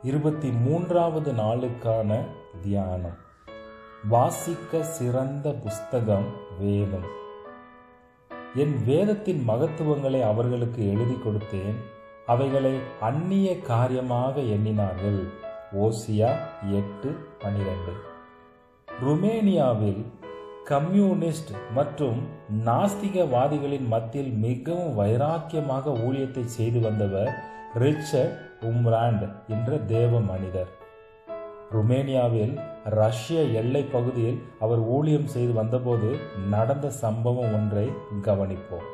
இருபத்தி மூன்றாவது நாளுக்கான தியானம் வாசிக்க சிறந்த புஸ்தகம் வேதம் என் வேதத்தின் மகத்துவங்களை அவர்களுக்கு எழுதி கொடுத்தேன் அவைகளை அந்நிய காரியமாக எண்ணினார்கள் ஓசியா எட்டு பனிரெண்டு ருமேனியாவில் கம்யூனிஸ்ட் மற்றும் நாஸ்திகவாதிகளின் மத்தியில் மிகவும் வைராக்கியமாக ஊழியத்தை செய்து வந்தவர் ரிச்சர்ட் உம்ராண்ட் என்ற தேவ மனிதர் ருமேனியாவில் ரஷ்ய எல்லை பகுதியில் அவர் ஊழியம் செய்து வந்தபோது நடந்த சம்பவம் ஒன்றை கவனிப்போம்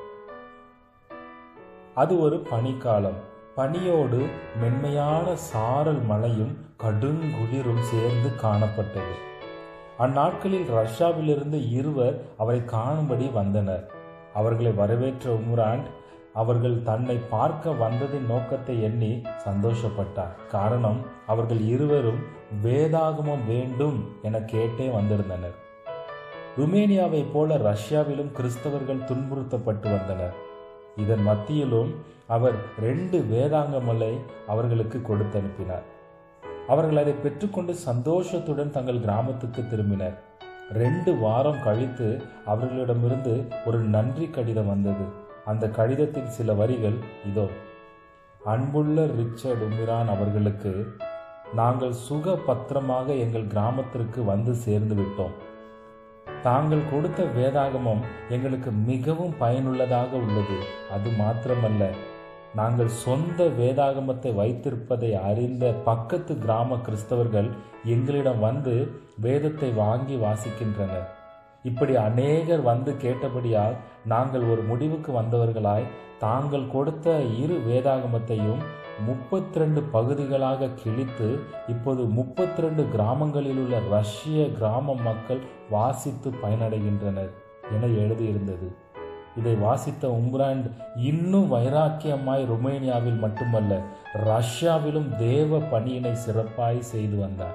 அது ஒரு பனிக்காலம் பனியோடு மென்மையான சாரல் மழையும் கடுங்குளிரும் சேர்ந்து காணப்பட்டது அந்நாட்களில் ரஷ்யாவிலிருந்து இருவர் அவரை காணும்படி வந்தனர் அவர்களை வரவேற்ற உம்ராண்ட் அவர்கள் தன்னை பார்க்க வந்ததின் நோக்கத்தை எண்ணி சந்தோஷப்பட்டார் காரணம் அவர்கள் இருவரும் வேதாகமம் வேண்டும் என கேட்டே வந்திருந்தனர் ருமேனியாவைப் போல ரஷ்யாவிலும் கிறிஸ்தவர்கள் துன்புறுத்தப்பட்டு வந்தனர் இதன் மத்தியிலும் அவர் ரெண்டு வேதாங்கமலை அவர்களுக்கு கொடுத்து அனுப்பினார் அவர்கள் அதை பெற்றுக்கொண்டு சந்தோஷத்துடன் தங்கள் கிராமத்துக்கு திரும்பினர் ரெண்டு வாரம் கழித்து அவர்களிடமிருந்து ஒரு நன்றி கடிதம் வந்தது அந்த கடிதத்தின் சில வரிகள் இதோ அன்புள்ள ரிச்சர்ட் உமிரான் அவர்களுக்கு நாங்கள் சுக பத்திரமாக எங்கள் கிராமத்திற்கு வந்து சேர்ந்து விட்டோம் தாங்கள் கொடுத்த வேதாகமம் எங்களுக்கு மிகவும் பயனுள்ளதாக உள்ளது அது மாத்திரமல்ல நாங்கள் சொந்த வேதாகமத்தை வைத்திருப்பதை அறிந்த பக்கத்து கிராம கிறிஸ்தவர்கள் எங்களிடம் வந்து வேதத்தை வாங்கி வாசிக்கின்றனர் இப்படி அநேகர் வந்து கேட்டபடியால் நாங்கள் ஒரு முடிவுக்கு வந்தவர்களாய் தாங்கள் கொடுத்த இரு வேதாகமத்தையும் முப்பத்தி ரெண்டு பகுதிகளாக கிழித்து இப்போது முப்பத்தி ரெண்டு கிராமங்களில் உள்ள ரஷ்ய கிராம மக்கள் வாசித்து பயனடைகின்றனர் என எழுதியிருந்தது இதை வாசித்த உம்ராண்ட் இன்னும் வைராக்கியமாய் ருமேனியாவில் மட்டுமல்ல ரஷ்யாவிலும் தேவ பணியினை சிறப்பாய் செய்து வந்தார்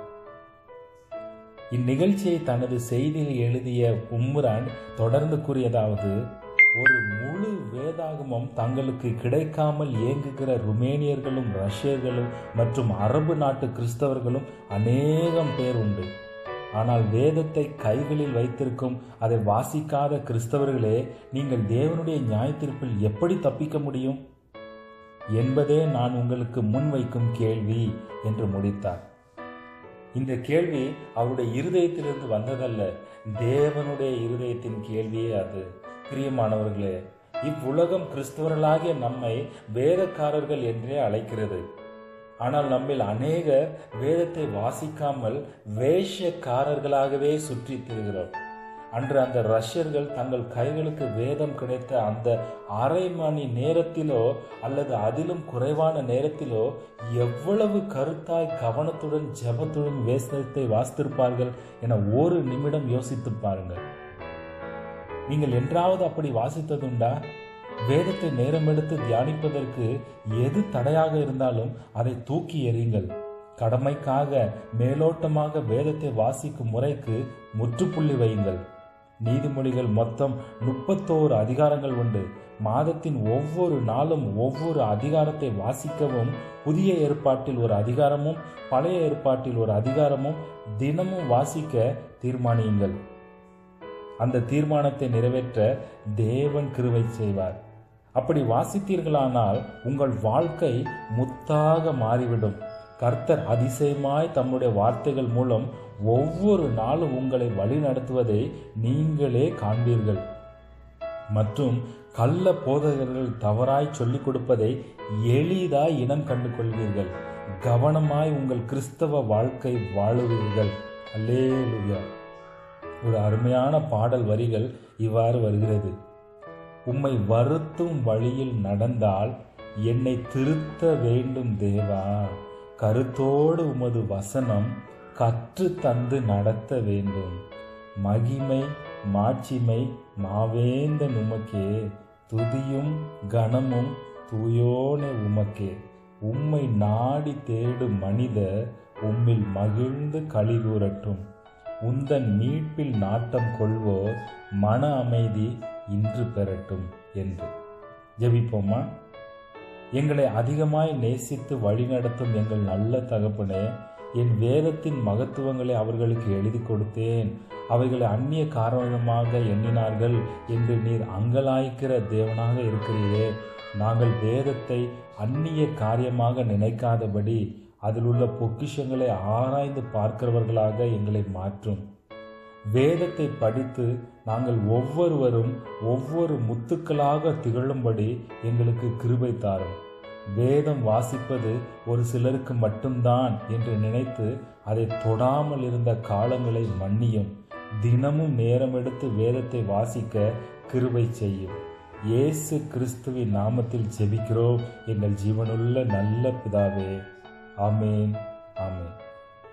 இந்நிகழ்ச்சியை தனது செய்தியில் எழுதிய உம்ரான் தொடர்ந்து கூறியதாவது ஒரு முழு வேதாகமம் தங்களுக்கு கிடைக்காமல் இயங்குகிற ருமேனியர்களும் ரஷ்யர்களும் மற்றும் அரபு நாட்டு கிறிஸ்தவர்களும் அநேகம் பேர் உண்டு ஆனால் வேதத்தை கைகளில் வைத்திருக்கும் அதை வாசிக்காத கிறிஸ்தவர்களே நீங்கள் தேவனுடைய நியாயத்தீர்ப்பில் எப்படி தப்பிக்க முடியும் என்பதே நான் உங்களுக்கு முன்வைக்கும் கேள்வி என்று முடித்தார் இந்த கேள்வி அவருடைய இருதயத்திலிருந்து வந்ததல்ல தேவனுடைய இருதயத்தின் கேள்வியே அது பிரியமானவர்களே இவ்வுலகம் கிறிஸ்தவர்களாகிய நம்மை வேதக்காரர்கள் என்றே அழைக்கிறது ஆனால் நம்மில் அநேகர் வேதத்தை வாசிக்காமல் வேஷக்காரர்களாகவே சுற்றி திரிகிறோம் அன்று அந்த ரஷ்யர்கள் தங்கள் கைகளுக்கு வேதம் கிடைத்த அந்த அரை மணி நேரத்திலோ அல்லது அதிலும் குறைவான நேரத்திலோ எவ்வளவு கருத்தாய் கவனத்துடன் ஜபத்துடன் வேதத்தை வாசித்திருப்பார்கள் என ஒரு நிமிடம் யோசித்து பாருங்கள் நீங்கள் என்றாவது அப்படி வாசித்ததுண்டா வேதத்தை நேரம் எடுத்து தியானிப்பதற்கு எது தடையாக இருந்தாலும் அதை தூக்கி எறியுங்கள் கடமைக்காக மேலோட்டமாக வேதத்தை வாசிக்கும் முறைக்கு முற்றுப்புள்ளி வையுங்கள் நீதிமொழிகள் மொத்தம் முப்பத்தோரு அதிகாரங்கள் உண்டு மாதத்தின் ஒவ்வொரு நாளும் ஒவ்வொரு அதிகாரத்தை வாசிக்கவும் புதிய ஏற்பாட்டில் ஒரு அதிகாரமும் பழைய ஏற்பாட்டில் ஒரு அதிகாரமும் தினமும் வாசிக்க தீர்மானியுங்கள் அந்த தீர்மானத்தை நிறைவேற்ற தேவன் கிருவை செய்வார் அப்படி வாசித்தீர்களானால் உங்கள் வாழ்க்கை முத்தாக மாறிவிடும் கர்த்தர் அதிசயமாய் தம்முடைய வார்த்தைகள் மூலம் ஒவ்வொரு நாளும் உங்களை வழி நடத்துவதை நீங்களே காண்பீர்கள் மற்றும் கள்ள போதகர்கள் தவறாய் சொல்லிக் கொடுப்பதை எளிதாய் இனம் கண்டு கொள்வீர்கள் கவனமாய் உங்கள் கிறிஸ்தவ வாழ்க்கை வாழுவீர்கள் அல்லேலுயா ஒரு அருமையான பாடல் வரிகள் இவ்வாறு வருகிறது உம்மை வருத்தும் வழியில் நடந்தால் என்னை திருத்த வேண்டும் தேவா கருத்தோடு உமது வசனம் கற்று தந்து நடத்த வேண்டும் மகிமை மாட்சிமை மாவேந்தன் உமக்கே துதியும் கனமும் தூயோனே உமக்கே உம்மை நாடி தேடும் மனிதர் உம்மில் மகிழ்ந்து களி கூறட்டும் உந்தன் மீட்பில் நாட்டம் கொள்வோர் மன அமைதி இன்று பெறட்டும் என்று ஜெபிப்போமா எங்களை அதிகமாய் நேசித்து வழிநடத்தும் எங்கள் நல்ல தகப்பனே என் வேதத்தின் மகத்துவங்களை அவர்களுக்கு எழுதி கொடுத்தேன் அவைகளை அந்நிய காரணமாக எண்ணினார்கள் என்று நீர் அங்கலாய்க்கிற தேவனாக இருக்கிறீரே நாங்கள் வேதத்தை அந்நிய காரியமாக நினைக்காதபடி அதில் உள்ள பொக்கிஷங்களை ஆராய்ந்து பார்க்கிறவர்களாக எங்களை மாற்றும் வேதத்தை படித்து நாங்கள் ஒவ்வொருவரும் ஒவ்வொரு முத்துக்களாக திகழும்படி எங்களுக்கு கிருபை தாரும் வேதம் வாசிப்பது ஒரு சிலருக்கு மட்டும்தான் என்று நினைத்து அதை தொடாமல் இருந்த காலங்களை மன்னியும் தினமும் நேரம் எடுத்து வேதத்தை வாசிக்க கிருபை செய்யும் இயேசு கிறிஸ்துவின் நாமத்தில் ஜெபிக்கிறோம் எங்கள் ஜீவனுள்ள நல்ல பிதாவே ஆமேன் ஆமேன்